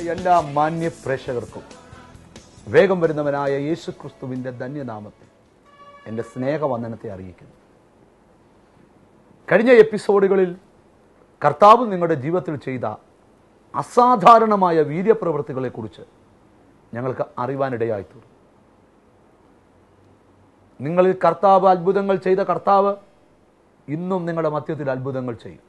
എല്ലാ മാന്യ പ്രേക്ഷകർക്കും വേഗം വരുന്നവനായ യേശു ക്രിസ്തുവിൻ്റെ ധന്യനാമത്തിൽ എൻ്റെ സ്നേഹവന്ദനത്തെ അറിയിക്കുന്നു കഴിഞ്ഞ എപ്പിസോഡുകളിൽ കർത്താവ് നിങ്ങളുടെ ജീവിതത്തിൽ ചെയ്ത അസാധാരണമായ വീര്യപ്രവൃത്തികളെക്കുറിച്ച് ഞങ്ങൾക്ക് അറിവാനിടയായിത്തീർന്നു നിങ്ങളിൽ കർത്താവ് അത്ഭുതങ്ങൾ ചെയ്ത കർത്താവ് ഇന്നും നിങ്ങളുടെ മധ്യത്തിൽ അത്ഭുതങ്ങൾ ചെയ്യും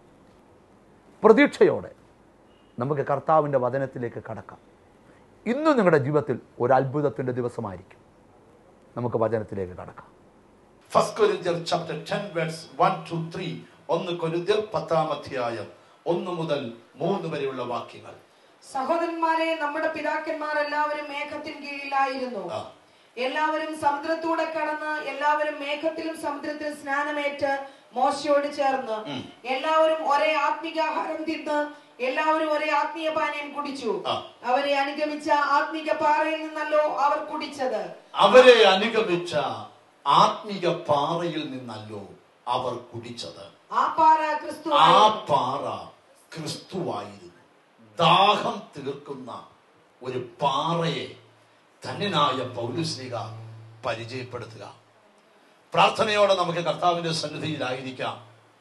പ്രതീക്ഷയോടെ നമുക്ക് കർത്താവിൻ്റെ വചനത്തിലേക്ക് കടക്കാം ഇന്നും നിങ്ങളുടെ ജീവിതത്തിൽ ഒരു അത്ഭുതത്തിൻ്റെ ദിവസമായിരിക്കും നമുക്ക് വചനത്തിലേക്ക് കടക്കാം ഫസ്റ്റ് കൊരിന്ത്യർ ചാപ്റ്റർ 10 വേഴ്സ് 1 ടു 3 ഒന്ന് കൊരിന്ത്യർ പത്താം അധ്യായം ഒന്ന് മുതൽ മൂന്ന് വരെയുള്ള വാക്യങ്ങൾ സഹോദരന്മാരെ നമ്മുടെ പിതാക്കന്മാർ എല്ലാവരും മേഘത്തിൻ കീഴിലായിരുന്നു ആ. എല്ലാവരും സമുദ്രത്തൂടെ കടന്ന് എല്ലാവരും മേഘത്തിലും സമുദ്രത്തിലും സ്നാനമേറ്റ് മോശയോട് ചേർന്ന് എല്ലാവരും ഒരേ ആത്മികാഹാരം തിന്ന് എല്ലാവരും ഒരേ ആത്മീയ പാനീയം കുടിച്ചു ആ. അവരെ അനുഗമിച്ച ആത്മിക പാറയിൽ നിന്നല്ലോ അവർ കുടിച്ചത് അവരെ അനുഗമിച്ച ആത്മിക പാറയിൽ നിന്നല്ലോ അവർ കുടിച്ചത് ആ പാറ ക്രിസ്തു ആ പാറ ക്രിസ്തുവായിരുന്നു ദാഹം തീർക്കുന്ന ഒരു പാറയെ ധന്യനായ പൗലുസ്ലിക പരിചയപ്പെടുത്തുക പ്രാർത്ഥനയോടെ നമുക്ക് കർത്താവിന്റെ സന്നിധിയിലായിരിക്കാം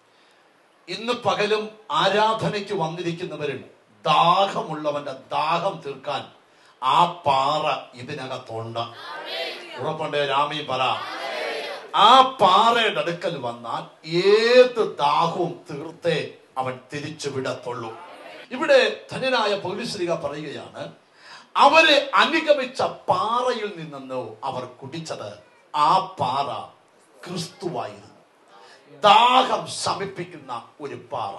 ഇന്ന് പകലും ആരാധനയ്ക്ക് വന്നിരിക്കുന്നവരിൽ ദാഹമുള്ളവന്റെ ദാഹം തീർക്കാൻ ആ പാറ ഇതിനകത്തുണ്ട് ഉറപ്പുണ്ട് രാമി പറ ആ പാറയുടെ അടുക്കൽ വന്നാൽ ഏത് ദാഹവും തീർത്തേ അവൻ തിരിച്ചു വിടത്തുള്ളൂ ഇവിടെ ധനനായ പൗരശ്രീക പറയുകയാണ് അവരെ അനുഗമിച്ച പാറയിൽ നിന്നോ അവർ കുടിച്ചത് ആ പാറ ക്രിസ്തുവായിരുന്നു ദാഹം ശമിപ്പിക്കുന്ന ഒരു പാറ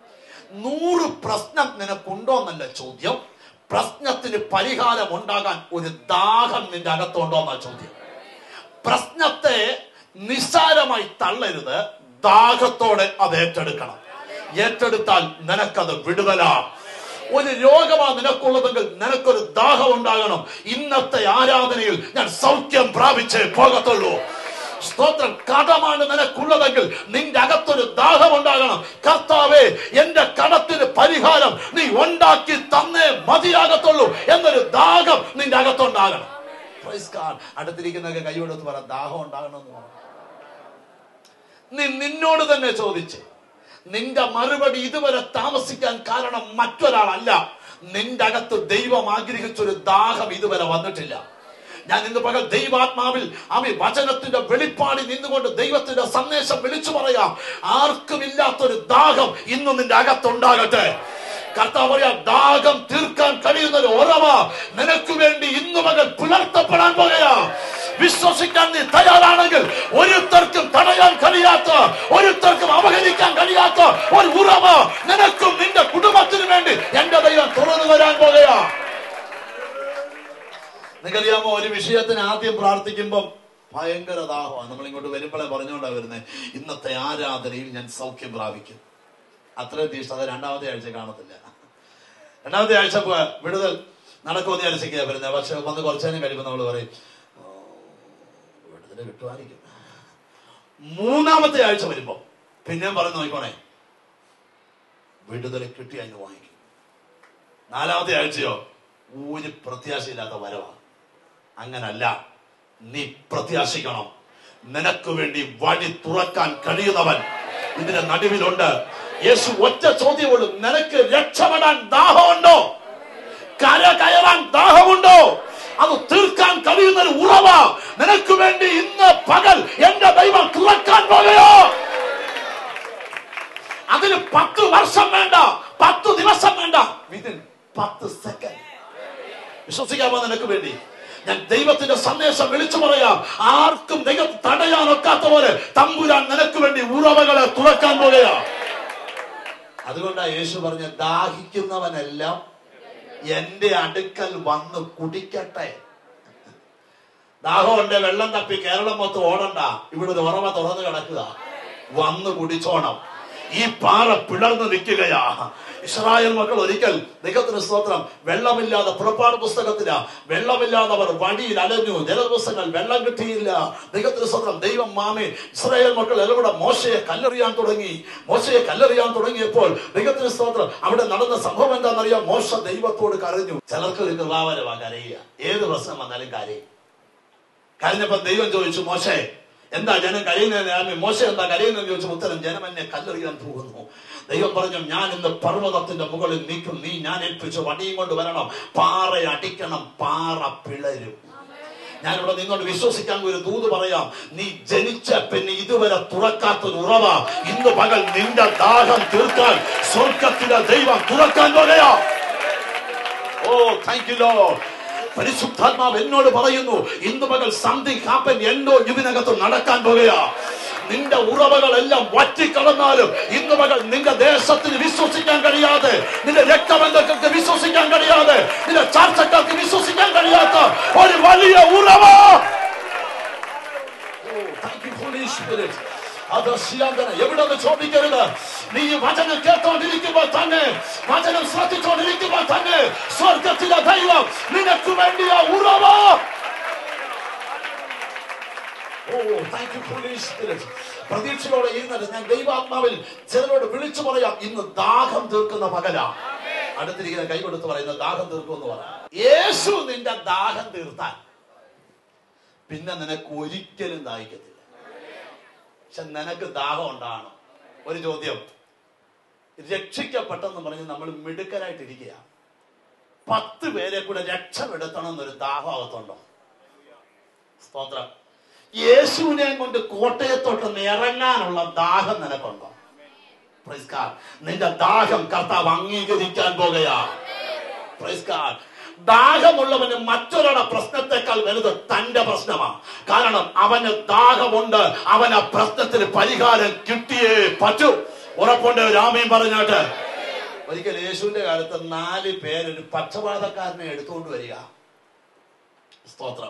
നൂറ് പ്രശ്നം നിനക്കുണ്ടോ എന്നല്ല ചോദ്യം പ്രശ്നത്തിന് പരിഹാരം ഉണ്ടാകാൻ ഒരു ദാഹം നിന്റെ അകത്തുണ്ടോ എന്നാ ചോദ്യം പ്രശ്നത്തെ നിസ്സാരമായി തള്ളരുത് ദാഹത്തോടെ അത് ഏറ്റെടുക്കണം ഏറ്റെടുത്താൽ നിനക്കത് വിടുതലാ ഒരു രോഗമാ നിനക്കുള്ളതെങ്കിൽ നിനക്കൊരു ദാഹം ഉണ്ടാകണം ഇന്നത്തെ ആരാധനയിൽ ഞാൻ സൗഖ്യം പ്രാപിച്ചേ പോകത്തുള്ളൂ സ്തോത്രം കടമാണ് നിനക്കുള്ളതെങ്കിൽ നിന്റെ അകത്തൊരു ദാഹം ഉണ്ടാകണം കർത്താവേ എന്റെ കടത്തിന് പരിഹാരം നീ ഉണ്ടാക്കി തന്നേ മതിയാകത്തുള്ളൂ എന്നൊരു ദാഹം നിന്റെ അകത്തുണ്ടാകണം Praise God. അടുത്തിരിക്കുന്നൊക്കെ കൈയോടത്ത് പറ ദാഹം ഉണ്ടാകണമെന്ന് പറ നീ നിന്നോട് തന്നെ ചോദിച്ച് നിന്റെ മറുപടി ഇതുവരെ താമസിക്കാൻ കാരണം മറ്റൊരാളല്ല നിന്റെ അകത്ത് ദൈവം ആഗ്രഹിച്ചൊരു ദാഹം ഇതുവരെ വന്നിട്ടില്ല ഞാൻ ഇന്ന് പകൽ ദൈവാത്മാവിൽ അവി വചനത്തിന്റെ വെളിപ്പാടി നിന്നുകൊണ്ട് ദൈവത്തിന്റെ സന്ദേശം വിളിച്ചു പറയാം ആർക്കും ഇല്ലാത്തൊരു ദാഹം ഇന്ന് നിന്റെ അകത്തുണ്ടാകട്ടെ കർത്താവ് പറയാ ദാഹം തീർക്കാൻ കഴിയുന്ന ഒരു ഉറവ നിനക്ക് വേണ്ടി ഇന്നു മകൻ പുലർത്തപ്പെടാൻ പോകുകയാ വിശ്വസിക്കാൻ നീ തയ്യാറാണെങ്കിൽ ഒരുത്തർക്കും തടയാൻ കഴിയാത്ത ഒരുത്തർക്കും അവഹരിക്കാൻ കഴിയാത്ത ഒരു ഉറവ നിനക്കും നിന്റെ കുടുംബത്തിനു വേണ്ടി എന്റെ ദൈവം തുറന്നു വരാൻ പോകുകയാ നിങ്ങൾക്കറിയാമോ ഒരു വിഷയത്തിന് ആദ്യം പ്രാർത്ഥിക്കുമ്പം ഭയങ്കര ദാഹമാണ് നമ്മൾ ഇങ്ങോട്ട് വരുമ്പോഴേ പറഞ്ഞുകൊണ്ടാ വരുന്നത് ഇന്നത്തെ ആരാധനയിൽ ഞാൻ സൗഖ്യം പ്രാപിക്കും അത്രയും തീഷ്ണ അത് രണ്ടാമത്തെ ആഴ്ച കാണത്തില്ല രണ്ടാമത്തെ ആഴ്ച പോ- വിടുതൽ നടക്കുമെന്ന് വിചാരിച്ചൊക്കെയാ വരുന്നത് പക്ഷെ വന്ന് കുറച്ചു നേരം കഴിയുമ്പോൾ നമ്മൾ പറയും "ഓ, വിടുതൽ കിട്ടുമായിരിക്കും മൂന്നാമത്തെ ആഴ്ച വരുമ്പോ പിന്നെയും പറഞ്ഞു നോക്കണേ വിടുതൽ കിട്ടി അതിന് വാങ്ങിക്കും നാലാമത്തെ ആഴ്ചയോ ഒരു പ്രത്യാശയില്ലാത്ത വരവാ അങ്ങനല്ല നീ പ്രത്യാശിക്കണം നിനക്ക് വേണ്ടി വഴി തുറക്കാൻ കഴിയുന്നവൻ ഇതിന്റെ നടുവിലുണ്ട് യേശു ഒറ്റ ചോദ്യമുള്ളൂ നിനക്ക് രക്ഷപ്പെടാൻ ദാഹമുണ്ടോ കര കയറാൻ ദാഹമുണ്ടോ അത് തീർക്കാൻ കഴിയുന്ന ഒരു ഉറവ നിനക്ക് വേണ്ടി ഇന്ന് പകൽ എന്റെ ദൈവം തുറക്കാൻ പോകുകയോ അതിന് പത്ത് വർഷം വേണ്ട പത്ത് ദിവസം വേണ്ട വിതിൻ പത്ത് സെക്കൻഡ് വിശ്വസിക്കാമോ നിനക്ക് വേണ്ടി ഞാൻ ദൈവത്തിന്റെ സന്ദേശം വിളിച്ചു പറയാം ആർക്കും ദൈവം തടയാൻ ഒക്കാത്ത പോലെ തമ്പുരാൻ നിനക്ക് വേണ്ടി ഉറവകളെ തുറക്കാൻ പോകുകയാ അതുകൊണ്ടാ യേശു പറഞ്ഞ ദാഹിക്കുന്നവനെല്ലാം എന്റെ അടുക്കൽ വന്ന് കുടിക്കട്ടെ ദാഹമുണ്ട് വെള്ളം തപ്പി കേരളം മൊത്തം ഓടണ്ട ഇവിടെ ഒരു ഉറവ തുറന്നു കിടക്കുക വന്ന് കുടിച്ചോണം ഈ പാറ പിളർന്ന് നിൽക്കുകയാ ഇസ്രായേൽ മക്കൾ ഒരിക്കൽ ദൈവത്തിന് സ്തോത്രം വെള്ളമില്ലാതെ പുറപ്പാട് പുസ്തകത്തില വെള്ളമില്ലാതെ അവർ വഴിയിൽ അലഞ്ഞു ജലദിവസങ്ങൾ വെള്ളം കിട്ടിയില്ല ദൈവത്തിന് സ്തോത്രം ദൈവം മാമി ഇസ്രായേൽ മക്കൾ എല്ലാം കൂടെ മോശയെ കല്ലെറിയാൻ തുടങ്ങി മോശയെ കല്ലെറിയാൻ തുടങ്ങിയപ്പോൾ ദൈവത്തിന് സ്തോത്രം അവിടെ നടന്ന സംഭവം എന്താണെന്നറിയാം മോശ ദൈവത്തോട് കരഞ്ഞു ചിലർക്ക് ഒരു കൃപാവരവാ കരയുക ഏത് പ്രശ്നം വന്നാലും കരയും കരഞ്ഞപ്പോ ദൈവം ചോദിച്ചു മോശേ എന്താ ജനം കരയുന്നതിന് മോശ എന്താ കരയുന്നതെന്ന് ചോദിച്ചു ഉത്തരം ജനം എന്നെ കല്ലെറിയാൻ പോകുന്നു ദൈവം പറഞ്ഞു ഞാൻ ഇന്ന് പർവ്വതത്തിന്റെ മുകളിൽ നിൽക്കും നീ ഞാൻ ഏൽപ്പിച്ചു വടിയും കൊണ്ട് വരണം പാറ അടിക്കണം പാറ പിളരും ഞാനിവിടെ നിന്നോട് വിശ്വസിക്കാൻ ഒരു ദൂത് പറയാം നീ ജനിച്ച പിന്നെ ഇതുവരെ തുറക്കാത്തൊരു ഉറവ ഇന്ന് പകൽ നിന്റെ ദാഹം തീർക്കാൻ സ്വർഗത്തിലെ ദൈവം തുറക്കാൻ പോകയാ ഓ താങ്ക് യു ലോ പരിശുദ്ധാത്മാവ് എന്നോട് പറയുന്നു ഇന്ന് പകൽ സംതിങ് ഹാപ്പൻ എന്നോ ഇതിനകത്ത് നടക്കാൻ പോകുകയാ നിന്റെ ഉറവകളെല്ലാം വറ്റിക്കടന്നാലും ഇന്ന് പകൽ നിന്റെ ദേശത്തിന് വിശ്വസിക്കാൻ കഴിയാതെ നിന്റെ രക്തബന്ധങ്ങൾക്ക് വിശ്വസിക്കാൻ കഴിയാതെ നിന്റെ ചാർച്ചക്കാർക്ക് വിശ്വസിക്കാൻ കഴിയാത്ത ഒരു വലിയ ഉറവ Oh, thank you, Holy Spirit. അത് ശിയാന്തന എവിടെ നിന്ന് ചോദിക്കരുത് നീ ഈ വചനം കേട്ടോണ്ടിരിക്കുമ്പോൾ തന്നെ വചനം ശ്രദ്ധിച്ചോണ്ടിരിക്കുമ്പോൾ തന്നെ സ്വർഗത്തിലെ ദൈവം നിനക്ക് വേണ്ടിയ ഉറവ oh thank you Holy Spirit പ്രതീക്ഷയോടെ ഇരുന്നത് ഞാൻ ദൈവാത്മാവിൽ ചിലരോട് വിളിച്ചു പറയാം ഇന്ന് ദാഹം തീർക്കുന്ന പകല അടുത്തിരിക്കുന്ന കൈ കൊടുത്ത് പറയുന്ന ദാഹം തീർക്കുമെന്ന് പറയാം യേശു നിന്റെ ദാഹം തീർത്താൽ പിന്നെ നിനക്ക് ഒരിക്കലും ദാഹിക്കത്തില്ല പക്ഷെ നിനക്ക് ദാഹം ഉണ്ടാകണം ഒരു ചോദ്യം രക്ഷിക്കപ്പെട്ടെന്ന് പറഞ്ഞ് നമ്മൾ മിടുക്കരായിട്ടിരിക്കുക പത്ത് പേരെ കൂടെ രക്ഷപ്പെടുത്തണം എന്നൊരു ദാഹം അകത്തുണ്ടോ സ്തോത്രം യേശുവിനെ കൊണ്ട് കോട്ടയത്തോട്ട് ഇറങ്ങാനുള്ള ദാഹം നിനക്കുണ്ടോ Praise God. നിന്റെ ദാഹം കർത്താവ് അംഗീകരിക്കാൻ പോകുകയാ Praise God. ദാഹമുള്ളവന് മറ്റൊരാളുടെ പ്രശ്നത്തെക്കാൾ വലുത് തന്റെ പ്രശ്നമാണ് കാരണം അവന് ദാഹമുണ്ട് അവൻ ആ പ്രശ്നത്തിന് പരിഹാരം കിട്ടിയേ പറ്റൂ ഉറപ്പുണ്ട് രാമയും പറഞ്ഞോട്ട് ഒരിക്കൽ യേശുവിന്റെ കാലത്ത് നാല് പേരൊരു പക്ഷപാതക്കാരനെ എടുത്തുകൊണ്ട് വരിക സ്തോത്രം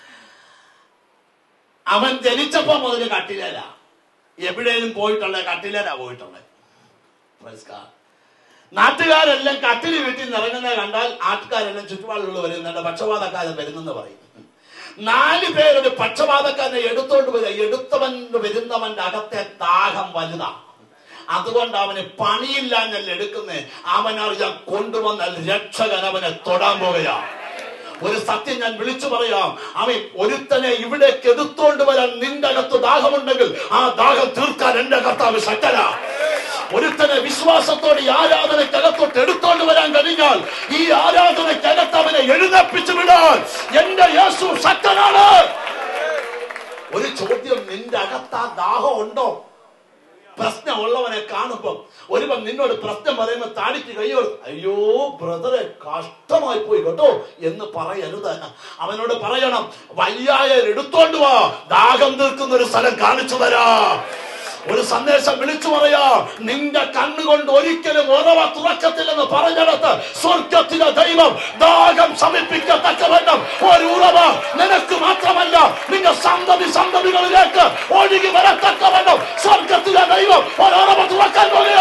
അവൻ ജനിച്ചപ്പോ മുതൽ കട്ടിലല്ല എവിടെയും പോയിട്ടുള്ള കട്ടിലല്ല പോയിട്ടുള്ളത് Praise God. നാട്ടുകാരെല്ലാം കട്ടില് വീട്ടിൽ നിന്ന് ഇറങ്ങുന്നത് കണ്ടാൽ ആൾക്കാരെല്ലാം ചുറ്റുപാടുള്ള വരുന്നുണ്ട് പക്ഷപാതക്കാരൻ വരുന്നെന്ന് പറയും നാല് പേരൊരു പക്ഷപാതക്കാരനെ എടുത്തോണ്ട് വരിക എടുത്തവൻ വരുന്നവന്റെ അകത്തെ ദാഹം വലുതാ അതുകൊണ്ട് അവന് പണിയില്ലാഞ്ഞല്ല എടുക്കുന്നേ അവനറിയാൻ കൊണ്ടുവന്നാൽ രക്ഷകൻ അവനെ തൊടാൻ പോകുകയാ ഒരു സത്യം ഞാൻ വിളിച്ചു പറയാം അവൻ ഒരുത്തനെ ഇവിടെ എടുത്തോണ്ട് വരാൻ നിന്റെ അകത്ത് ദാഹമുണ്ടെങ്കിൽ ആ ദാഹം തീർക്കാൻ എന്റെ കർത്താവ് ശക്തന ഒരുത്തനെ വിശ്വാസത്തോടെ ഈ ആരാധനക്കകത്തോട്ട് എടുത്തോണ്ട് വരാൻ കഴിഞ്ഞാൽ ഈ ആരാധനക്കകത്ത് അവനെ എഴുന്നേപ്പിച്ചു വിടാൻ എന്റെ യേശു ശക്തനാണ് ഒരു ചോദ്യം നിന്റെ അകത്ത് ആ ദാഹം ഉണ്ടോ പ്രശ്നമുള്ളവനെ കാണുമ്പം ഒരുവൻ നിന്നോട് പ്രശ്നം പറയുമ്പോൾ താടിക്ക് കയ്യോ അയ്യോ ബ്രദറെ കഷ്ടമായി പോയി കേട്ടോ എന്ന് പറയരുത് അവനോട് പറയണം വയ്യായ എടുത്തോണ്ട് വാ ദാഹം തീർക്കുന്ന ഒരു സ്ഥലം കാണിച്ചു തരാം ഒരു സന്ദേശം വിളിച്ചു പറയാ നിന്റെ കണ്ണുകൊണ്ട് ഒരിക്കലും ഉറവ തുറക്കത്തില്ലെന്ന് പറഞ്ഞിടത്ത് സ്വർഗത്തിലെ ദൈവം ദാഹം ശമിപ്പിക്കത്തക്കവണ്ണം ഒരു ഉറവ നിനക്ക് മാത്രമല്ല നിന്റെ സന്തതി സന്തതികളിലേക്ക് ഒഴുകി വരത്തക്കവണ്ണം സ്വർഗത്തിലെ ദൈവം ഒരു ഉറവ തുറക്കാൻ പോകുക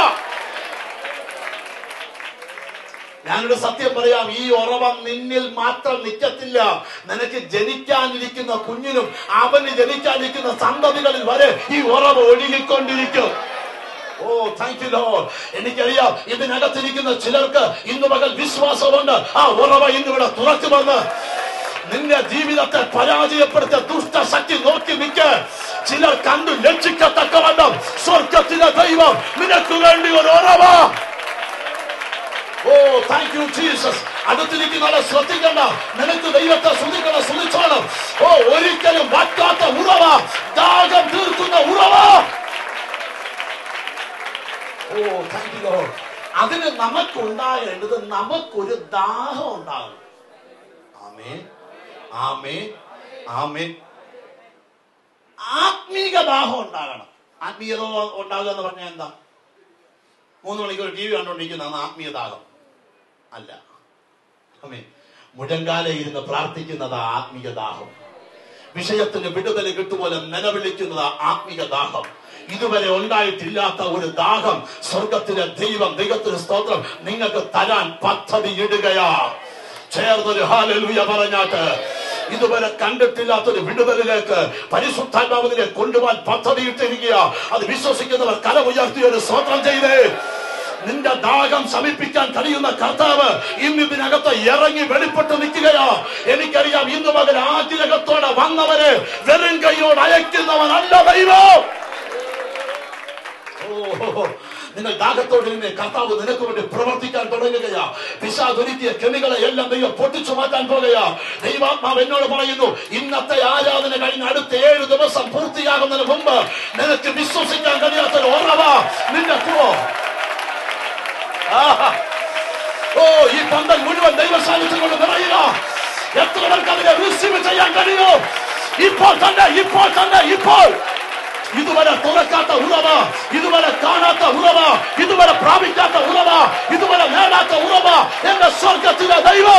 ഞാനൊരു സത്യം പറയാം ഈ ഉറവ നിന്നിൽ മാത്രം നിൽക്കത്തില്ല നിനക്ക് ജനിക്കാനിരിക്കുന്ന കുഞ്ഞിനും അവന് ജനിക്കാനിരിക്കുന്ന സന്തതികളിൽ വരെ ഈ ഉറവ ഒഴുകിക്കൊണ്ടിരിക്കും ഓ താങ്ക് യു ലോ എനിക്കറിയാം ഇതിനകത്തിരിക്കുന്ന ചിലർക്ക് ഇന്ന് പകൽ വിശ്വാസമുണ്ട് ആ ഉറവ ഇന്നിവിടെ തുറക്കുമെന്ന് നിന്റെ ജീവിതത്തെ പരാജയപ്പെടുത്തിയ ദുഷ്ടശക്തി നോക്കി നിൽക്ക് ചിലർ കണ്ടു ലക്ഷിക്കത്തക്കവണ്ണം സ്വർഗത്തിലെ ദൈവം നിനക്ക് വേണ്ടി ഒരു ഉറവ ഓ താങ്ക് യു ജീസസ് അടുത്തിരിക്കുന്നവരെ ശ്രദ്ധിക്കണ്ട നിനക്ക് ദൈവത്തെ സ്തുതിക്കണം സ്തുതിച്ചോണം ഓ ഒരിക്കലും വറ്റാത്ത ഉറവ ദാഹം തീർക്കുന്ന ഉറവ ഓ താങ്ക് യു ലോർഡ് അതിന് നമുക്കുണ്ടാകേണ്ടത് നമുക്കൊരു ദാഹം ഉണ്ടാകും ആമേ ആമേ ആമേ ആത്മീക ദാഹം ഉണ്ടാകണം ആത്മീയത ഉണ്ടാകുക എന്ന് പറഞ്ഞാൽ എന്താ മൂന്ന് മണിക്കൂർ ടി വി കണ്ടുകൊണ്ടിരിക്കുന്നതാണ് ആത്മീയ ദാഹം അല്ല ആമേ മുഴങ്കാല ഇരുന്ന് പ്രാർത്ഥിക്കുന്നത് ആത്മീയ ദാഹം വിഷയത്തിന് വിടുതൽ കിട്ടുപോലെ നിലവിളിക്കുന്നത് ആത്മീക ദാഹം ഇതുവരെ ഉണ്ടായിട്ടില്ലാത്ത ഒരു ദാഹം സ്വർഗത്തിലെ ദൈവം ദൈവത്തിന് സ്തോത്രം നിങ്ങൾക്ക് തരാൻ പദ്ധതി ഇടുകയാ ചേർന്നൊരു ഹാലലൂയ പറഞ്ഞാട്ട് ഇതുവരെ കണ്ടിട്ടില്ലാത്തൊരു വിടുതലിലേക്ക് പരിശുദ്ധാത്മാവിനെ കൊണ്ടുപോകാൻ പദ്ധതി ഇട്ടിരിക്കുക അത് വിശ്വസിക്കുന്നവർ കല ഉയർത്തി ഒരു സ്വത്രം ചെയ്തേ നിന്റെ ദാഹം ശമിപ്പിക്കാൻ കഴിയുന്ന കർത്താവ് ഇന്ന് ഇതിനകത്ത് ഇറങ്ങി വെളിപ്പെട്ട് നിൽക്കുകയോ എനിക്കറിയാം ഇന്ന് പകൽ ആറ്റിനകത്തോടെ വന്നവരെ വെറും കൈയോട് അയക്കുന്നവനല്ല ദൈവം ഓ, നിങ്ങൾ ദാഹത്തോടെ നിന്ന് കർത്താവ് നിനക്ക് വേണ്ടി പ്രവർത്തിക്കാൻ തുടങ്ങുകയാ പിശാദൊരുക്കിയ കെണികളെ എല്ലാം ദൈവം പൊട്ടിച്ചു മാറ്റാൻ പോകുകയാ ദൈവാത്മാവ് എന്നോട് പറയുന്നു ഇന്നത്തെ ആരാധന കഴിഞ്ഞ അടുത്ത ഏഴ് ദിവസം പൂർത്തിയാകുന്നതിന് മുമ്പ് നിനക്ക് വിശ്വസിക്കാൻ കഴിയാത്തൊരു ഉറവ നിന്റെ കൂടെ ആഹാ. ഓ ഈ പന്തൽ മുഴുവൻ ദൈവസാന്നിധ്യം കൊണ്ട് നിറയുക എത്ര പേർക്ക് അതിനെ റിസീവ് ചെയ്യാൻ കഴിയോ ഇപ്പോൾ തന്നെ ഇപ്പോൾ തന്നെ ഇപ്പോൾ ഇതുവരെ തുറക്കാത്ത ഉറവ ഇതുവരെ കാണാത്ത ഉറവ ഇതുവരെ പ്രാപിക്കാത്ത ഉറവ ഇതുവരെ നേടാത്ത ഉറവ എന്റെ സ്വർഗത്തിലെ ദൈവം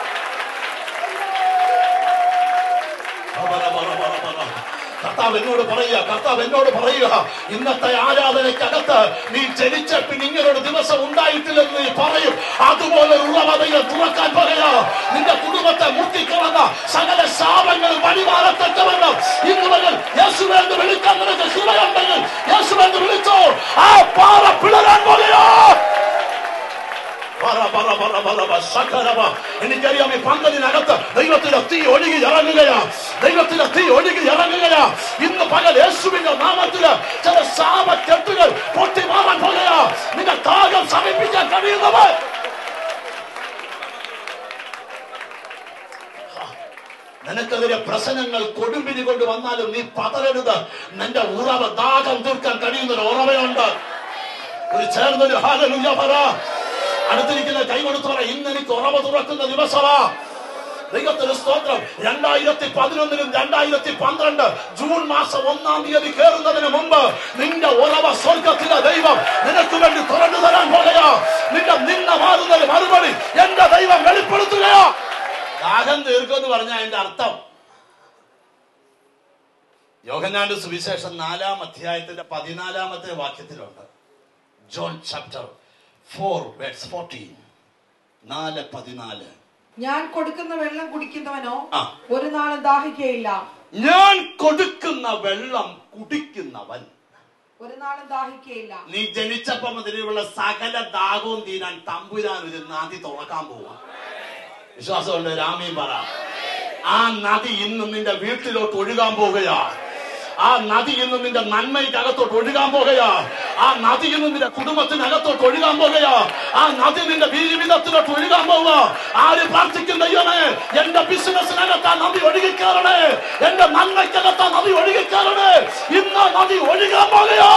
കർത്താവ് എന്നോട് പറയുക കർത്താവ് എന്നോട് പറയുക ഇന്നത്തെ ആരാധനയ്ക്കകത്ത് നീ ജനിച്ച പിന്നെ ഇങ്ങനൊരു ദിവസം ഉണ്ടായിട്ടില്ലെന്ന് നീ പറയും അതുപോലെ ഉള്ളവതയെ തുറക്കാൻ പറയുക നിന്റെ കുടുംബത്തെ മുട്ടിക്കളന്ന സകല ശാപങ്ങൾ വഴിമാറത്തക്കവണ്ണം ഇന്ന് മുതൽ യേശുവെന്ന് വിളിക്കാൻ നിനക്ക് കൃപയുണ്ടെങ്കിൽ യേശുവെന്ന് വിളിച്ചോ ആ പാറ പിളരാൻ പോകുകയോ പറ, പറ, പറ, പറ, പറ, സകലമ. എനിക്കറിയാം ഈ പന്തലിനകത്ത് ദൈവത്തിന്റെ തീ ഒഴുകി ഇറങ്ങുകയാ ദൈവത്തിന്റെ തീ ഒഴുകി ഇറങ്ങുകയാ ഇന്ന് പകൽ യേശുവിന്റെ നാമത്തില് ചില ശാപക്കെട്ടുകൾ പൊട്ടി മാറാൻ പോകുകയാ നിന്റെ താകം സമീപിക്കാൻ കഴിയുന്നവർ നിനക്കെതിരെ പ്രശ്നങ്ങൾ കൊടുമ്പിരി കൊണ്ട് വന്നാലും നീ പതരരുത് നിന്റെ ഉറവ ദാഹം തീർക്കാൻ കഴിയുന്ന ഒരു ഉറവയുണ്ട് ഒരു ചേർന്നൊരു ഹാലലുയ പറ അടുത്തിരിക്കുന്ന കൈ കൊടുത്തു പറ ഇന്ന് എനിക്ക് ഉറവ തുറക്കുന്ന ദിവസമാ ദൈവത്തിന് സ്തോത്രം രണ്ടായിരത്തി പതിനൊന്നിനും രണ്ടായിരത്തി പന്ത്രണ്ട് ജൂൺ മാസം ഒന്നാം തീയതി കയറുന്നതിന് മുമ്പ് നിന്റെ ഉറവ സ്വർഗത്തിലെ ദൈവം നിനക്ക് വേണ്ടി തുറന്നു തരാൻ പോകുകയോ നിന്റെ നിന്ന മാറുന്നതിന് മറുപടി എന്റെ ദൈവം വെളിപ്പെടുത്തുകയോ ദാഹം തീർക്കുമെന്ന് പറഞ്ഞ അതിന്റെ അർത്ഥം യോഹന്നാന്റെ സുവിശേഷം നാലാം അധ്യായത്തിന്റെ പതിനാലാമത്തെ വാക്യത്തിലുണ്ട് John chapter four words fourteen നാല് പതിനാല് ഞാൻ കൊടുക്കുന്ന വെള്ളം കുടിക്കുന്നവനോ ആ. ഒരു നാളും ദാഹിക്കയില്ല ഞാൻ കൊടുക്കുന്ന വെള്ളം കുടിക്കുന്നവൻ ഒരു നാളും ദാഹിക്കയില്ല നീ ജനിച്ചപ്പം മുതലുള്ള സകല ദാഹവും തീരാൻ തമ്പുരാൻ ഒരു നദി തുറക്കാൻ പോവാ വിശ്വാസമുണ്ട് രാമീൻ പറ ആ നദി ഇന്ന് നിന്റെ വീട്ടിലോട്ട് ഒഴുകാൻ പോകുകയാ ആ നദി ഇന്ന് നിന്റെ നന്മയ്ക്കകത്തോട്ട് ഒഴുകാൻ പോകുകയാ ആ നദി ഇന്ന് നിന്റെ കുടുംബത്തിനകത്തോട്ട് ഒഴുകാൻ പോകുകയാ ആ നദി നിന്റെ ജീവിതത്തിലോട്ട് ഒഴുകാൻ പോവുക ആര് പ്രാർത്ഥിക്കും ദൈവമേ എന്റെ ബിസിനസ്സിനകത്ത് ആ നദി ഒഴുകിക്കയറണേ എന്റെ നന്മയ്ക്കകത്ത് ആ നദി ഒഴുകിക്കയറണേ ഇന്ന് ആ നദി ഒഴുകാൻ പോകുകയാ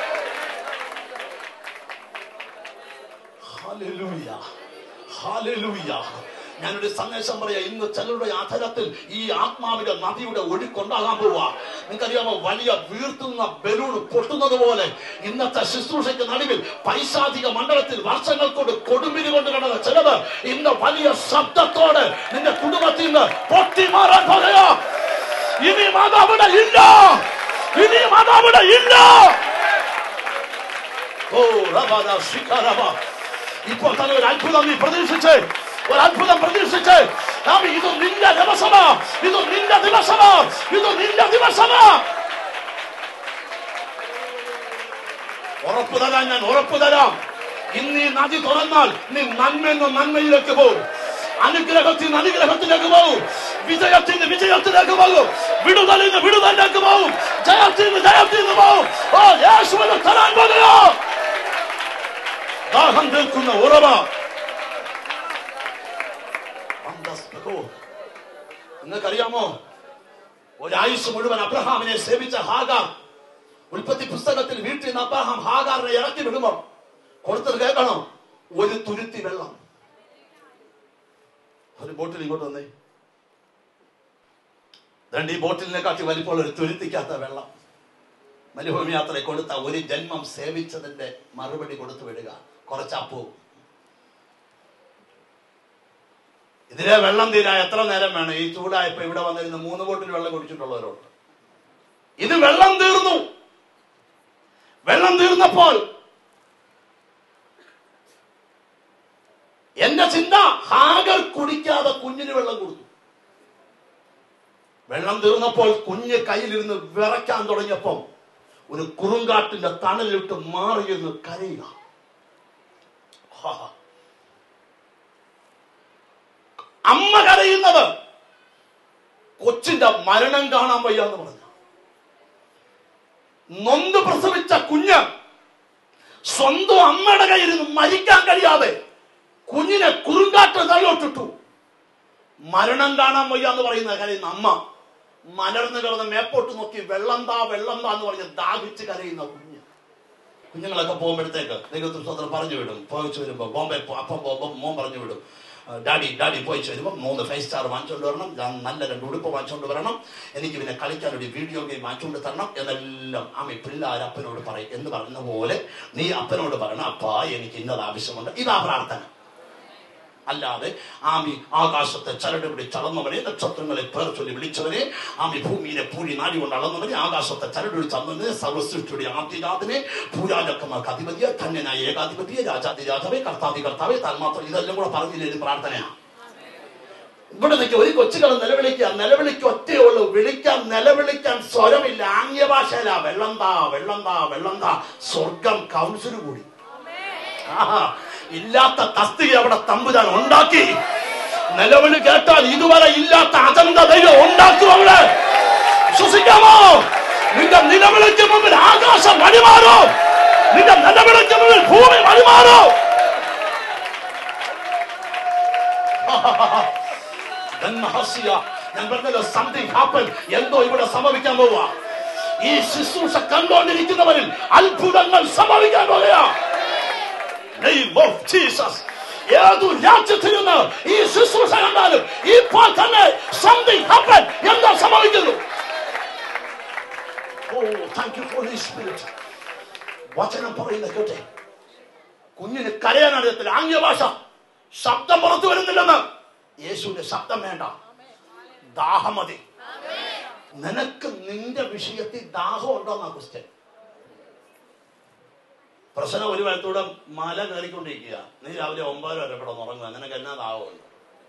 ഹല്ലേലൂയ. ഹല്ലേലൂയ. ഞാനൊരു സന്ദേശം പറയാം ഇന്ന് ചിലരുടെ അധരത്തിൽ ഈ ആത്മാവിന്റെ നദിയുടെ ഒഴുക്കുണ്ടാകാൻ പോവാ നിങ്ങൾക്കറിയാമോ വലിയ വീർത്തുന്ന ബലൂൺ പൊട്ടുന്നത് പോലെ ഇന്നത്തെ ശുശ്രൂഷയ്ക്ക് നടുവിൽ പൈശാചിക മണ്ഡലത്തിൽ വർഷങ്ങൾ കൊണ്ട് കൊടുമ്പിരി കൊണ്ട് കിടന്ന ചിലത് ഇന്ന് വലിയ ശബ്ദത്തോടെ നിന്റെ കുടുംബത്തിൽ നിന്ന് പൊട്ടി മാറാൻ പോകുകയോ ഇനി മാതാവിടെ ഇല്ല ഇനി മാതാവിടെ ഇല്ല ഓ റബാദ ശിഖരബ ഇപ്പോൾ തന്നെ ഒരു അത്ഭുതം നീ പ്രതീക്ഷിച്ച് ഒരു അത്ഭുതം പ്രതീക്ഷിച്ച് നാം ഇത് നിന്റെ ദിവസമാ ഇത് നിന്റെ ദിവസമാ ഇത് നിന്റെ ദിവസമാ ഉറപ്പ് തരാൻ ഞാൻ ഉറപ്പ് തരാം ഇന്ന് ഈ നദി തുറന്നാൽ നീ നന്മയെന്ന് നന്മയിലേക്ക് പോകും അനുഗ്രഹത്തിൽ നിന്ന് അനുഗ്രഹത്തിലേക്ക് പോകും വിജയത്തിൽ നിന്ന് വിജയത്തിലേക്ക് പോകും വിടുതലിൽ നിന്ന് വിടുതലിലേക്ക് പോകും ജയത്തിൽ നിന്ന് ജയത്തിൽ നിന്ന് പോകും ഓ യേശുവിന് തരാൻ പോകുകയോ ദാഹം തീർക്കുന്ന ഉറവ അന്തസ്തോ. നിങ്ങൾക്കറിയാമോ ഒരായുസ് മുഴുവൻ അബ്രഹാമിനെ സേവിച്ച ഹാഗാർ ഉൽപ്പത്തി പുസ്തകത്തിൽ വീട്ടിൽ നിന്ന് അബ്രഹാം ഹാഗാറിനെ ഇറക്കി വിടുമ്പോ കൊടുത്തത് കേൾക്കണം ഒരു തുരുത്തി വെള്ളം ഒരു ബോട്ടിൽ ഇങ്ങോട്ട് വന്നേ രണ്ട് ഈ ബോട്ടിലിനെ കാട്ടി വലിപ്പോൾ ഒരു തുരുത്തിക്കാത്ത വെള്ളം മരുഭൂമി യാത്ര കൊടുത്ത ഒരു ജന്മം സേവിച്ചതിന്റെ മറുപടി കൊടുത്തു വിടുക കുറച്ച് അപ്പവും ഇതിലെ വെള്ളം തീരാൻ എത്ര നേരം വേണം ഈ ചൂടായപ്പോ ഇവിടെ വന്നിരുന്ന് മൂന്ന് ബോട്ടിൽ വെള്ളം കുടിച്ചിട്ടുള്ളവരോട് ഇത് വെള്ളം തീർന്നു വെള്ളം തീർന്നപ്പോൾ എന്റെ ചിന്ത ഹാഗർ കുടിക്കാതെ കുഞ്ഞിന് വെള്ളം കൊടുത്തു വെള്ളം തീർന്നപ്പോൾ കുഞ്ഞ് കയ്യിലിരുന്ന് വിറയ്ക്കാൻ തുടങ്ങിയപ്പം ഒരു കുറുങ്കാട്ടിന്റെ തണലിട്ട് മാറിയിരുന്ന് കരയുക ഹാ. അമ്മ കരയുന്നത് കൊച്ചിന്റെ മരണം കാണാൻ വയ്യാന്ന് പറഞ്ഞു നൊന്ത് പ്രസവിച്ച കുഞ്ഞ് സ്വന്തം അമ്മയുടെ കയ്യിൽ നിന്ന് മരിക്കാൻ കഴിയാതെ കുഞ്ഞിനെ കുറുങ്കാട്ട് തള്ളോട്ടിട്ടു മരണം കാണാൻ വയ്യ എന്ന് പറയുന്ന കരയുന്ന അമ്മ മലർന്നു കിടന്ന് മേപ്പോട്ട് നോക്കി വെള്ളം താ വെള്ളം താ എന്ന് പറഞ്ഞ് ദാഹിച്ച് കരയുന്ന കുഞ്ഞ് കുഞ്ഞുങ്ങളൊക്കെ പോകുമ്പോഴത്തേക്ക് ദൈവത്തിൽ സ്വന്തം പറഞ്ഞു വിടും പോയിച്ചു വരുമ്പോൾ ബോംബെ പോ- അപ്പം പോകുമ്പോൾ മോൻ പറഞ്ഞു വിടും ആ, ഡാഡി ഡാഡി പോയിച്ചു വരുമ്പോൾ മൂന്ന് ഫൈവ് സ്റ്റാർ വാങ്ങിച്ചുകൊണ്ട് വരണം ഞാൻ നല്ല രണ്ട് ഉടുപ്പ് വാങ്ങിച്ചുകൊണ്ട് വരണം എനിക്ക് പിന്നെ കളിക്കാൻ ഒരു വീഡിയോ ഗെയിം വാങ്ങിച്ചുകൊണ്ട് തരണം എന്നെല്ലാം ആമി പിള്ളേർ അപ്പനോട് പറയും എന്ന് പറയുന്ന പോലെ നീ അപ്പനോട് പറയണം അപ്പാ എനിക്ക് ഇന്നത് ആവശ്യമുണ്ട് ഇതാ പ്രാർത്ഥന അല്ലാതെ ആമി ആകാശത്തെ ചരട് പിടിച്ച് അളന്നവനെ നക്ഷത്രങ്ങളെ പേർ ചൊല്ലി വിളിച്ചവനെ ആമി ഭൂമിയിലെ പൂഴി നാടി കൊണ്ട് അളന്നവനെ ആകാശത്തെ ചരട് പിടിച്ച് അന്നവനെ സർവസൃഷ്ടിയുടെ ആദ്യജാതനെ പൂരാജക്കന്മാർക്ക് അധിപതിയെ ധന്യനായ ഏകാധിപതിയെ രാജാതി രാജാവേ കർത്താതി കർത്താവേ തന്മാത്രം ഇതെല്ലാം കൂടെ പറഞ്ഞില്ലേ ഇത് പ്രാർത്ഥനയാണ് ഇവിടെ നിൽക്കുക ഒരു കൊച്ചുകൾ നിലവിളിക്കുക നിലവിളിക്ക് ഒറ്റയുള്ളൂ വിളിക്കാൻ നിലവിളിക്കാൻ സ്വരമില്ല ആംഗ്യ ഭാഷയില വെള്ളം താ വെള്ളം താ വെള്ളം താ സ്വർഗം കൗൺസിൽ കൂടി ആഹാ, ഇല്ലാത്ത തസ്തിക അവിടെ തമ്പുരാൻ ഉണ്ടാക്കി നിലവിളി കേട്ടാൽ ഇതുവരെ ഇല്ലാത്ത അജന്ത ദൈവം ഉണ്ടാക്കും അവിടെ വിശ്വസിക്കാമോ നിന്റെ നിലവിളിക്ക് മുമ്പിൽ ആകാശം വഴിമാറോ നിന്റെ നിലവിളിക്ക് മുമ്പിൽ ഭൂമി വഴിമാറോ Then Mahasiya, ഞാൻ പറഞ്ഞല്ലോ സംതിങ് ഹാപ്പൻ എന്തോ ഇവിടെ സംഭവിക്കാൻ പോവുക ഈ ശുശ്രൂഷ കണ്ടുകൊണ്ടിരിക്കുന്നവരിൽ അത്ഭുതങ്ങൾ സംഭവിക്കാൻ പോകുക Name of Jesus. ഏതു രാജ്യത്തിൽ നിന്ന് ഈ ശുശ്രൂഷ കണ്ടാലും ഇപ്പോൾ തന്നെ സംതിങ് ഹാപ്പൻ എന്താ സംഭവിക്കുന്നു oh thank you for spirit വചനം പറയുന്ന കേട്ടെ കുഞ്ഞിന് കരയാൻ അറിയത്തില്ല ആംഗ്യ ഭാഷ ശബ്ദം പുറത്തു വരുന്നില്ലെന്ന് യേശുവിന്റെ ശബ്ദം വേണ്ട ദാഹം മതി നിനക്ക് നിന്റെ വിഷയത്തിൽ ദാഹം ഉണ്ടോന്നാ ക്വസ്റ്റ്യൻ പ്രശ്നം ഒരു വലത്തൂടെ മല കയറിക്കൊണ്ടിരിക്കുക നീ രാവിലെ ഒമ്പത് വരെ കിടന്ന് ഉറങ്ങുക നിനക്ക് എന്നാ ദാഹമുണ്ട്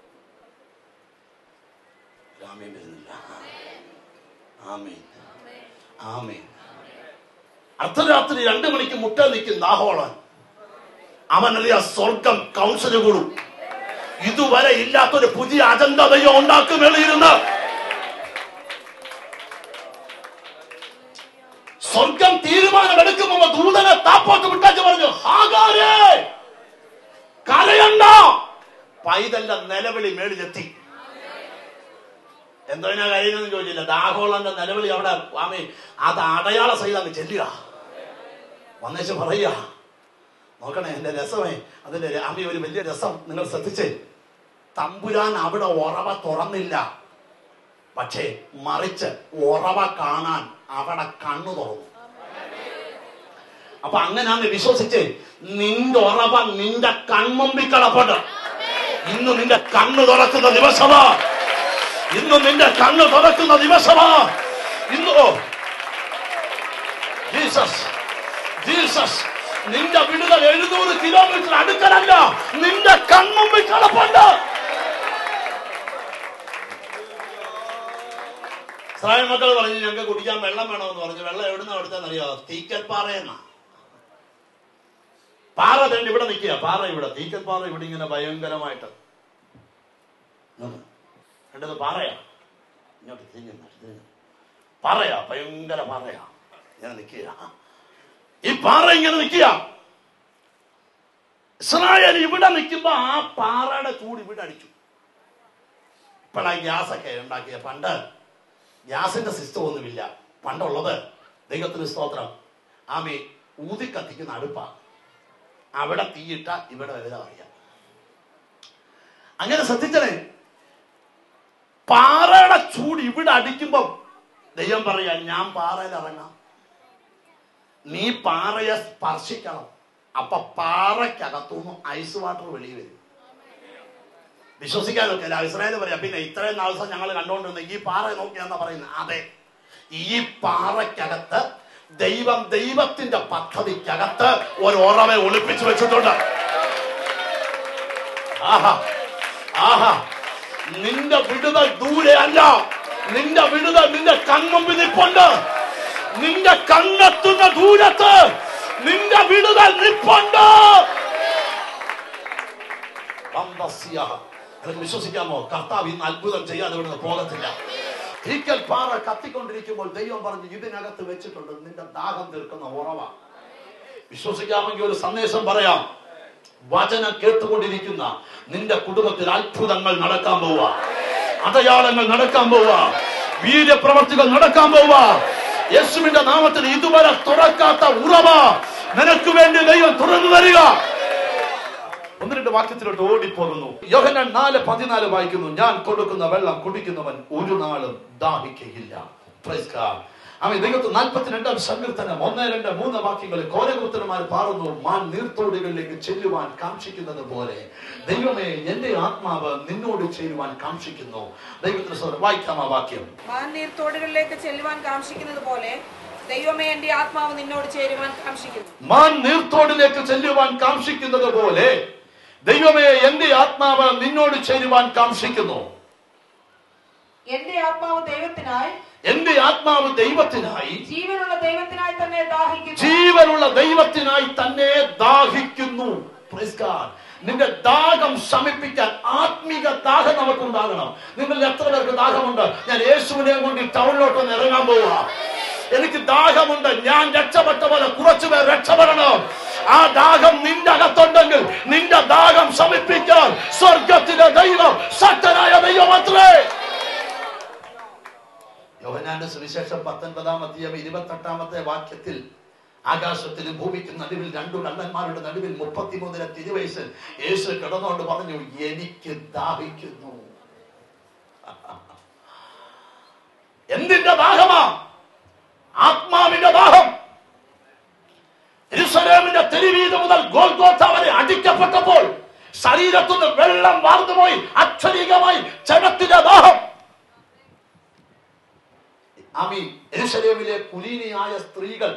ആമീൻ വരുന്നില്ല ആമീൻ ആമീൻ അർദ്ധരാത്രി രണ്ടു മണിക്ക് മുട്ട നിൽക്കും ദാഹോളൻ അവനറിയാ സ്വർഗം കൗൺസില് കൂടും ഇതുവരെ ഇല്ലാത്തൊരു പുതിയ അജന്ത ദൈവം ഉണ്ടാക്കും എളിയിരുന്ന് സ്വർഗം തീരുമാനമെടുക്കുമ്പോ ദൂതനെ താപ്പോട്ട് വിട്ടാച്ച് പറഞ്ഞു ഹാഗാരേ കരയണ്ട പൈതല്ല നിലവിളി മേളിലെത്തി എന്തോനാ കരയുന്നെന്ന് ചോദിച്ചില്ല ദാഹോളന്റെ നിലവിളി അവിടെ ആമേ അത് അടയാള സഹിതം അങ്ങ് ചെല്ലുക വന്നേച്ച് പറയുക നോക്കണേ എന്റെ രസമേ അതിന്റെ ര- ആമി ഒരു വലിയ രസം നിങ്ങൾ ശ്രദ്ധിച്ചേ തമ്പുരാൻ അവിടെ ഉറവ തുറന്നില്ല പക്ഷേ മറിച്ച് ഉറവ കാണാൻ അവിടെ കണ്ണു തുറന്നു അപ്പൊ അങ്ങനെയാന്ന് വിശ്വസിച്ച് നിന്റെ ഉറവ നിന്റെ കൺമുമ്പിൽ കിടപ്പുണ്ട് ഇന്ന് നിന്റെ കണ്ണ് തുറക്കുന്ന ദിവസമാ ഇന്ന് നിന്റെ കണ്ണ് തുറക്കുന്ന ദിവസമാ ഇന്നോ ജീസസ് ജീസസ് നിന്റെ വിടുതൽ എഴുന്നൂറ് കിലോമീറ്റർ അടുക്കലല്ല നിന്റെ കൺമുമ്പിൽ കിടപ്പുണ്ട് ഇസ്രായേൽ മക്കൾ പറഞ്ഞു ഞങ്ങൾക്ക് കുടിക്കാൻ വെള്ളം വേണമെന്ന് പറഞ്ഞു വെള്ളം എവിടുന്ന എടുത്താന്ന് അറിയാമോ തീക്കൽ പാറയെന്നാ പാറ തന്നെ ഇവിടെ നിൽക്കുക പാറ ഇവിടെ തീക്കൽ പാറ ഇവിടെ ഇങ്ങനെ ഭയങ്കരമായിട്ട് നോക്ക്. കണ്ടത് പാറയാ ഇങ്ങോട്ട് തിരിഞ്ഞു തിരിഞ്ഞു. പാറയാ ഭയങ്കര പാറയാ ഇങ്ങനെ നിൽക്കുക ഈ പാറ ഇങ്ങനെ നിൽക്കുക ഇസ്രായേൽ ഇവിടെ നിൽക്കുമ്പോ ആ പാറയുടെ ചൂട് ഇവിടെ അടിച്ചു ഇപ്പോഴാ ഗ്യാസൊക്കെ ഉണ്ടാക്കിയ പണ്ട് ഗ്യാസിന്റെ സിസ്റ്റം ഒന്നുമില്ല പണ്ടുള്ളത് ദൈവത്തിന് സ്തോത്രം ആമി ഊതി കത്തിക്കുന്ന അടുപ്പ അവിടെ തീയിട്ട ഇവിടെ വലുതാ അറിയാം അങ്ങനെ ശ്രദ്ധിച്ചേ പാറയുടെ ചൂട് ഇവിടെ അടിക്കുമ്പം ദൈവം പറയാ ഞാൻ പാറയിൽ ഇറങ്ങാം നീ പാറയെ സ്പർശിക്കണം അപ്പൊ പാറയ്ക്കകത്തുനിന്ന് ഐസ് വാട്ടർ വെളിയിൽ വരും വിശ്വസിക്കാനൊക്കെ അല്ല ഇസ്രായേൽ പറയാം പിന്നെ ഇത്രയും ദിവസം ഞങ്ങൾ കണ്ടുകൊണ്ടിരുന്ന ഈ പാറ നോക്കിയാന്നാ പറയുന്നത് അതെ ഈ പാറയ്ക്കകത്ത് ദൈവം ദൈവത്തിന്റെ പദ്ധതിക്കകത്ത് ഒരു ഉറവെ ഒളിപ്പിച്ചു വെച്ചിട്ടുണ്ട് ആഹാ ആഹാ നിന്റെ വിടുതൽ ദൂരെ അല്ല നിന്റെ വിടുതൽ നിന്റെ കൺമുമ്പിൽ നിപ്പുണ്ട് നിന്റെ കണ്ണെത്തുന്ന ദൂരത്ത് നിന്റെ വിടുതൽ നിപ്പുണ്ട് അന്തസ്യ. നിനക്ക് വിശ്വസിക്കാമോ കർത്താവ് ഇന്ന് അത്ഭുതം ചെയ്യാതെ ഇവിടുന്ന് പോകത്തില്ല തീക്കൽ പാറ കത്തിക്കൊണ്ടിരിക്കുമ്പോൾ ദൈവം പറഞ്ഞു ഇതിനകത്ത് വെച്ചിട്ടുണ്ട് നിന്റെ ദാഹം തീർക്കുന്ന ഉറവ വിശ്വസിക്കാമെങ്കിൽ ഒരു സന്ദേശം പറയാം വചനം കേട്ടുകൊണ്ടിരിക്കുന്ന നിന്റെ കുടുംബത്തിൽ അത്ഭുതങ്ങൾ നടക്കാൻ പോവുക അടയാളങ്ങൾ നടക്കാൻ പോവുക വീര്യപ്രവർത്തികൾ നടക്കാൻ പോവുക യേശുവിന്റെ നാമത്തിൽ ഇതുവരെ തുറക്കാത്ത ഉറവ നിനക്ക് വേണ്ടി ദൈവം തുറന്നു തരിക ഒന്ന് രണ്ട് വാക്യത്തിലോട്ട് ഓടിപ്പോകുന്നു യോഹന്നാൻ നാല് പതിനാല് വായിക്കുന്നു ഞാൻ കൊടുക്കുന്ന വെള്ളം കുടിക്കുന്നവൻ ഒരു നാളും ദാഹിക്കയില്ല Praise God. അവൻ ദൈവത്തിൽ നാൽപ്പത്തിരണ്ടാം സങ്കീർത്തനം ഒന്ന് രണ്ട് മൂന്ന് വാക്യങ്ങളിൽ കോരകുത്തന്മാർ പാറുന്നു മാൻ നീർത്തോടുകളിലേക്ക് ചെല്ലുവാൻ കാക്ഷിക്കുന്നത് പോലെ ദൈവമേ എന്റെ ആത്മാവ് നിന്നോട് ചേരുവാൻ കാക്ഷിക്കുന്നു ദൈവത്തിന് സ്വരം വായിക്കാം ആ വാക്യം മാൻ നീർത്തോടുകളിലേക്ക് ചെല്ലുവാൻ കാക്ഷിക്കുന്നത് പോലെ ദൈവമേ എന്റെ ആത്മാവ് നിന്നോട് ചേരുവാൻ കാക്ഷിക്കുന്നു മാൻ നീർത്തോടിലേക്ക് ചെല്ലുവാൻ കാക്ഷിക്കുന്നത് പോലെ ദൈവമേ എന്റെ ആത്മാവ് നിന്നോട് ചേരുവാൻ കാക്ഷിക്കുന്നു എന്റെ ആത്മാവ് ദൈവത്തിനായി എന്റെ ആത്മാവ് ദൈവത്തിനായി ജീവനുള്ള ദൈവത്തിനായി തന്നെ ദാഹിക്കുന്നു ജീവനുള്ള ദൈവത്തിനായി തന്നെ ദാഹിക്കുന്നു Praise God. നിന്റെ ദാഹം ശമിപ്പിക്കാൻ ആത്മീക ദാഹം നമുക്കുണ്ടാകണം നിങ്ങളിൽ എത്ര പേർക്ക് ദാഹമുണ്ട് ഞാൻ യേശുവിനെ കൊണ്ട് ഈ ടൗണിലോട്ട് ഒന്ന് ഇറങ്ങാൻ പോവുക എനിക്ക് ദാഹമുണ്ട് ഞാൻ രക്ഷപ്പെട്ട പോലെ കുറച്ചു പേർ രക്ഷപ്പെടണം ആ ദാഹം നിന്റെ അകത്തുണ്ടെങ്കിൽ നിന്റെ ദാഹം ശമിപ്പിക്കാൻ സ്വർഗത്തിലെ ദൈവം ശക്തനായ ദൈവം അത്രേ യോഹനാന്റെ സുവിശേഷം പത്തൊൻപതാം അധ്യായം ഇരുപത്തെട്ടാമത്തെ വാക്യത്തിൽ ആകാശത്തിലും ഭൂമിക്കും നടുവിൽ രണ്ടു കള്ളന്മാരുടെ നടുവിൽ മുപ്പത്തിമൂന്നിലെ തിരുവയസ്സിൽ യേശു കിടന്നുകൊണ്ട് പറഞ്ഞു എനിക്ക് ദാഹിക്കുന്നു എന്തിന്റെ ദാഹമാ ആത്മാവിന്റെ ദാഹം യെരൂശലേമിന്റെ തെരുവീത് മുതൽ ഗോൽഗോഥ വരെ അടിക്കപ്പെട്ടപ്പോൾ ശരീരത്തുനിന്ന് വെള്ളം വാർന്നുപോയി അക്ഷരീകമായി ജനത്തിന്റെ ദാഹം ആമീൻ എരുശലേമിലെ കുലീനിയായ സ്ത്രീകൾ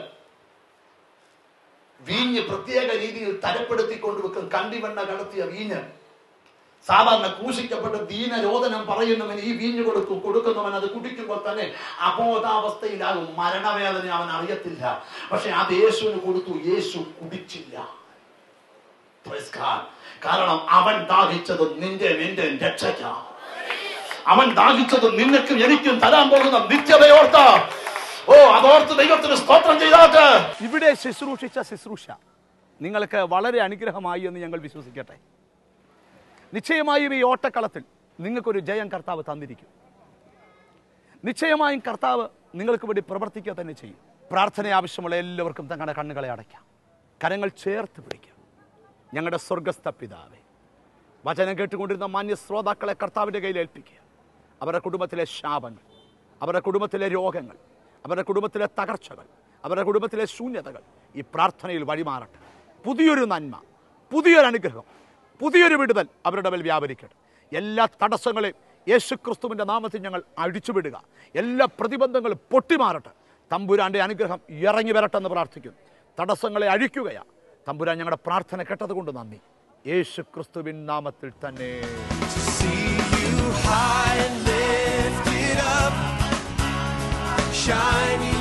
വീഞ്ഞ് പ്രത്യേക രീതിയിൽ തരപ്പെടുത്തി കൊണ്ടുവെക്കും കണ്ടിവെണ്ണ കടത്തിയ വീഞ്ഞ് സാധാരണ ക്രൂശിക്കപ്പെട്ട് ദീനരോധനം പറയുന്നവൻ ഈ വീഞ്ഞ് കൊടുക്കും കൊടുക്കുന്നവൻ അത് കുടിക്കുമ്പോൾ തന്നെ അബോധാവസ്ഥയിലാകും മരണവേദന അവൻ അറിയത്തില്ല പക്ഷെ അത് യേശുവിന് കൊടുത്തു യേശു കുടിച്ചില്ല Praise God. കാരണം അവൻ ദാഹിച്ചത് നിന്റെ നിന്റെ രക്ഷയ്ക്കാ അവൻ ദാഹിച്ചത് നിനക്കും എനിക്കും തരാൻ പോകുന്ന നിത്യതയോർത്ത ഓ അതോർത്ത് ദൈവത്തിന് സ്തോത്രം ചെയ്താട്ട് ഇവിടെ ശുശ്രൂഷിച്ച ശുശ്രൂഷ നിങ്ങൾക്ക് വളരെ അനുഗ്രഹമായി എന്ന് ഞങ്ങൾ വിശ്വസിക്കട്ടെ നിശ്ചയമായും ഈ ഓട്ടക്കളത്തിൽ നിങ്ങൾക്കൊരു ജയം കർത്താവ് തന്നിരിക്കും നിശ്ചയമായും കർത്താവ് നിങ്ങൾക്ക് വേണ്ടി പ്രവർത്തിക്കുക തന്നെ ചെയ്യും പ്രാർത്ഥന ആവശ്യമുള്ള എല്ലാവർക്കും തങ്ങളുടെ കണ്ണുകളെ അടയ്ക്കാം കരങ്ങൾ ചേർത്ത് പിടിക്കാം ഞങ്ങളുടെ സ്വർഗസ്ഥ പിതാവേ വചനം കേട്ടുകൊണ്ടിരുന്ന മാന്യ ശ്രോതാക്കളെ കർത്താവിൻ്റെ കയ്യിൽ ഏൽപ്പിക്കുക അവരുടെ കുടുംബത്തിലെ ശാപങ്ങൾ അവരുടെ കുടുംബത്തിലെ രോഗങ്ങൾ അവരുടെ കുടുംബത്തിലെ തകർച്ചകൾ അവരുടെ കുടുംബത്തിലെ ശൂന്യതകൾ ഈ പ്രാർത്ഥനയിൽ വഴിമാറട്ടെ പുതിയൊരു നന്മ പുതിയൊരു അനുഗ്രഹം പുതിയൊരു വിടുതൽ അവരുടെ മേൽ വ്യാപരിക്കട്ടെ എല്ലാ തടസ്സങ്ങളെയും യേശു ക്രിസ്തുവിൻ്റെ നാമത്തിൽ ഞങ്ങൾ അഴിച്ചുവിടുക എല്ലാ പ്രതിബന്ധങ്ങളും പൊട്ടിമാറട്ടെ തമ്പുരാന്റെ അനുഗ്രഹം ഇറങ്ങി വരട്ടെ എന്ന് പ്രാർത്ഥിക്കുന്നു തടസ്സങ്ങളെ അഴിക്കുകയാ തമ്പുരാൻ ഞങ്ങളുടെ പ്രാർത്ഥന കേട്ടതുകൊണ്ട് നന്ദി യേശു ക്രിസ്തുവിൻ നാമത്തിൽ തന്നെ see you high and lifted up, shining